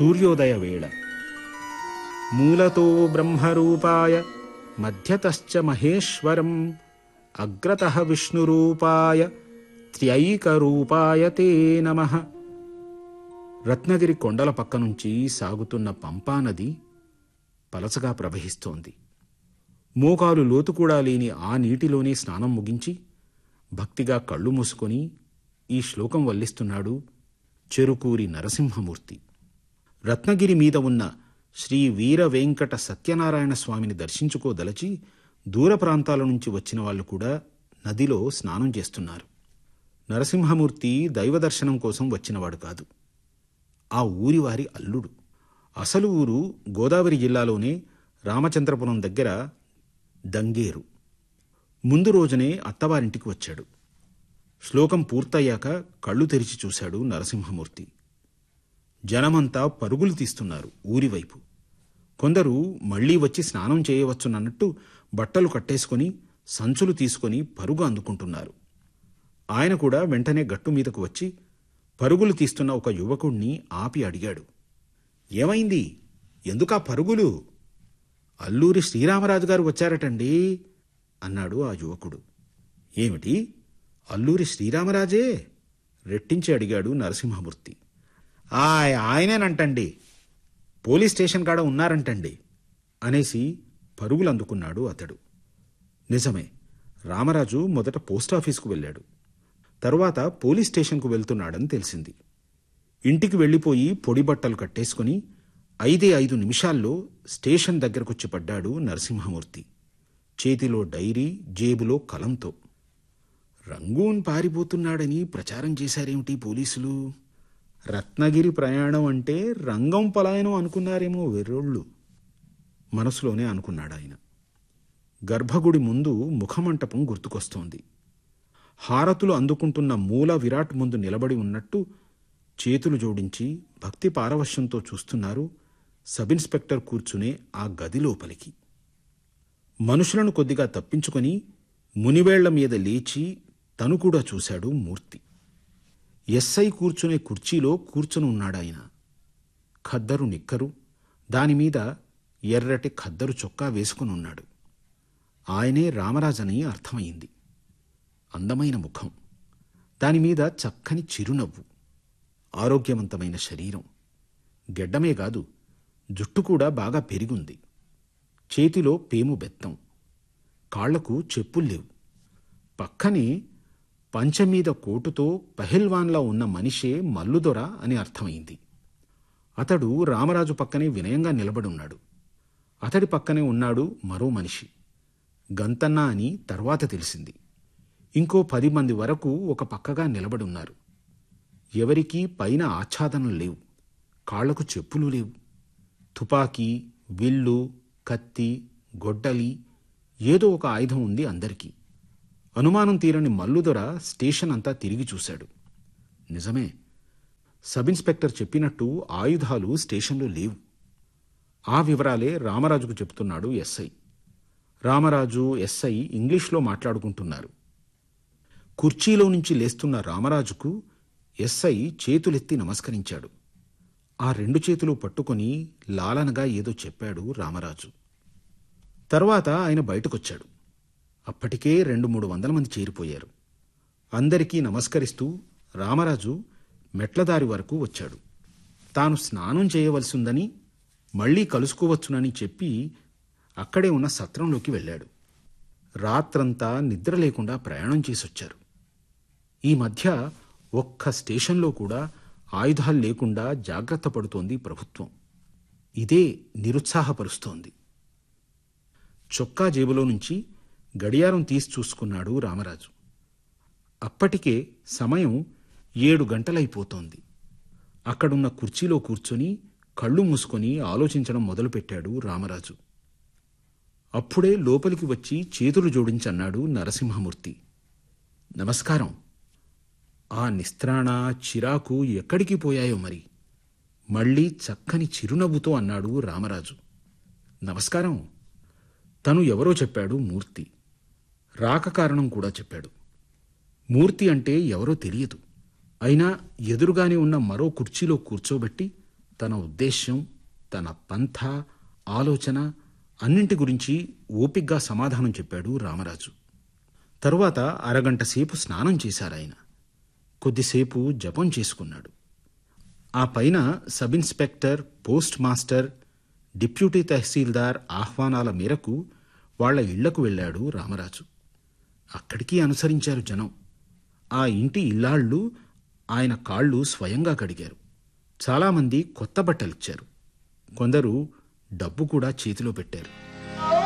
సూర్యోదయ వేళ మూలతో బ్రహ్మరూపాయ మధ్యతశ్చ మహేశ్వరం అగ్రత విష్ణురూపాయ త్రైకరూపాయ తే నమ రత్నగిరి కొండల పక్క నుంచి సాగుతున్న పంపానది పలచగా ప్రవహిస్తోంది మోకాలు లోతు కూడా లేని ఆ నీటిలోనే స్నానం ముగించి భక్తిగా కళ్ళు మూసుకొని ఈ శ్లోకం వల్లిస్తున్నాడు చెరుకూరి నరసింహమూర్తి రత్నగిరి మీద ఉన్న శ్రీ వీర వెంకట సత్యనారాయణ స్వామిని దర్శించుకోదలచి దూర ప్రాంతాల నుంచి వచ్చిన వాళ్ళు కూడా నదిలో స్నానం చేస్తున్నారు నరసింహమూర్తి దైవ దర్శనం కోసం వచ్చినవాడు కాదు ఆ ఊరివారి అల్లుడు అసలు ఊరు గోదావరి జిల్లాలోనే రామచంద్రపురం దగ్గర దంగేరు ముందు రోజునే అత్తవారింటికి వచ్చాడు శ్లోకం పూర్తయ్యాక కళ్ళు తెరిచి చూశాడు నరసింహమూర్తి జనమంతా పరుగులు తీస్తున్నారు ఊరివైపు కొందరు మళ్లీ వచ్చి స్నానం చేయవచ్చునన్నట్టు బట్టలు కట్టేసుకొని సంచులు తీసుకొని పరుగు అందుకుంటున్నారు ఆయన కూడా వెంటనే గట్టు మీదకు వచ్చి పరుగులు తీస్తున్న ఒక యువకుణ్ణి ఆపి అడిగాడు ఏమైంది ఎందుకా పరుగులు అల్లూరి శ్రీరామరాజు గారు వచ్చారటండి అన్నాడు ఆ యువకుడు ఏమిటి అల్లూరి శ్రీరామరాజే రెట్టించి అడిగాడు నరసింహమూర్తి ఆయ్ ఆయనేనంటండి పోలీస్ స్టేషన్ కాడ ఉన్నారంటండి అనేసి పరుగులు అందుకున్నాడు అతడు నిజమే రామరాజు మొదట పోస్టాఫీసుకు వెళ్ళాడు తరువాత పోలీస్ స్టేషన్కు వెళ్తున్నాడని తెలిసింది ఇంటికి వెళ్ళిపోయి పొడి బట్టలు కట్టేసుకుని ఐదే ఐదు నిమిషాల్లో స్టేషన్ దగ్గరకొచ్చి పడ్డాడు నరసింహమూర్తి చేతిలో డైరీ జేబులో కలంతో రంగూన్ పారిపోతున్నాడని ప్రచారం చేశారేమిటి పోలీసులు రత్నగిరి ప్రయాణం అంటే రంగం పలాయనం అనుకున్నారేమో వెర్రోళ్ళు మనసులోనే అనుకున్నాడాయన గర్భగుడి ముందు ముఖమంటపం గుర్తుకొస్తోంది హారతులు అందుకుంటున్న మూల విరాట్ ముందు నిలబడి ఉన్నట్టు చేతులు జోడించి భక్తి పారవశ్యంతో చూస్తున్నారు సబిన్స్పెక్టర్ కూర్చునే ఆ గది లోపలికి మనుషులను కొద్దిగా తప్పించుకొని మునివేళ్ల మీద లేచి తను కూడా చూశాడు మూర్తి ఎస్ఐ కూర్చునే కుర్చీలో కూర్చుని ఉన్నాడాయన ఖద్దరు నిక్కరు దానిమీద ఎర్రటి ఖద్దరు చొక్కా వేసుకుని ఉన్నాడు ఆయనే రామరాజని అర్థమైంది అందమైన ముఖం దానిమీద చక్కని చిరునవ్వు ఆరోగ్యవంతమైన శరీరం గెడ్డమే కాదు జుట్టు కూడా బాగా పెరిగుంది చేతిలో పేము బెత్తం కాళ్లకు చెప్పుల్లేవు పక్కనే పంచమీద కోటుతో పహెల్వాన్లా ఉన్న మనిషే మల్లుదొర అని అర్థమైంది అతడు రామరాజు పక్కనే వినయంగా నిలబడున్నాడు అతడి పక్కనే ఉన్నాడు మరో మనిషి గంతన్న అని తర్వాత తెలిసింది ఇంకో పది మంది వరకు ఒక పక్కగా నిలబడున్నారు ఎవరికీ పైన ఆచ్ఛాదనం లేవు కాళ్లకు చెప్పులు లేవు తుపాకీ విల్లు కత్తి గొడ్డలి ఏదో ఒక ఆయుధం ఉంది అందరికీ అనుమానం తీరని మల్లుదొర స్టేషన్ అంతా తిరిగి చూశాడు నిజమే సబిన్స్పెక్టర్ చెప్పినట్టు ఆయుధాలు స్టేషన్లో లేవు ఆ వివరాలే రామరాజుకు చెప్తున్నాడు ఎస్ఐ రామరాజు ఎస్ఐ ఇంగ్లీష్లో మాట్లాడుకుంటున్నారు కుర్చీలో నుంచి లేస్తున్న రామరాజుకు ఎస్ఐ చేతులెత్తి నమస్కరించాడు ఆ రెండు చేతులు పట్టుకొని లాలనగా ఏదో చెప్పాడు రామరాజు తర్వాత ఆయన బయటకొచ్చాడు అప్పటికే రెండు మూడు వందల మంది చేరిపోయారు అందరికీ నమస్కరిస్తూ రామరాజు మెట్లదారి వరకు వచ్చాడు తాను స్నానం చేయవలసిందని మళ్లీ కలుసుకోవచ్చునని చెప్పి అక్కడే ఉన్న సత్రంలోకి వెళ్ళాడు రాత్రంతా నిద్ర లేకుండా ప్రయాణం చేసొచ్చారు ఈ మధ్య ఒక్క స్టేషన్లో కూడా ఆయుధాలు లేకుండా జాగ్రత్త పడుతోంది ప్రభుత్వం ఇదే నిరుత్సాహపరుస్తోంది చొక్కా జేబులో నుంచి గడియారం తీసి చూసుకున్నాడు రామరాజు అప్పటికే సమయం ఏడు గంటలైపోతోంది అక్కడున్న కుర్చీలో కూర్చొని కళ్ళు మూసుకొని ఆలోచించడం మొదలుపెట్టాడు రామరాజు అప్పుడే లోపలికి వచ్చి చేతులు జోడించన్నాడు నరసింహమూర్తి నమస్కారం ఆ నిస్త్రాణ చిరాకు ఎక్కడికి పోయాయో మరి మళ్ళీ చక్కని చిరునవ్వుతో అన్నాడు రామరాజు నమస్కారం తను ఎవరో చెప్పాడు మూర్తి రాక కారణం కూడా చెప్పాడు మూర్తి అంటే ఎవరో తెలియదు అయినా ఎదురుగానే ఉన్న మరో కుర్చీలో కూర్చోబెట్టి తన ఉద్దేశ్యం తన పంథ ఆలోచన అన్నింటి గురించి ఓపిగ్గా సమాధానం చెప్పాడు రామరాజు తరువాత అరగంట సేపు స్నానం చేశారాయన కొద్దిసేపు జపం చేసుకున్నాడు ఆ పైన sub inspector post master deputy tahsildar ఆహ్వానాల మేరకు వాళ్ళ ఇళ్లకు వెళ్ళాడు రామరాజు అక్కడికి అనుసరించారు జనం ఆ ఇంటి ఇల్లాళ్ళు ఆయన కాళ్ళు స్వయంగా కడిగారు చాలామంది కొత్త బట్టలిచ్చారు కొందరు డబ్బు కూడా చేతిలో పెట్టారు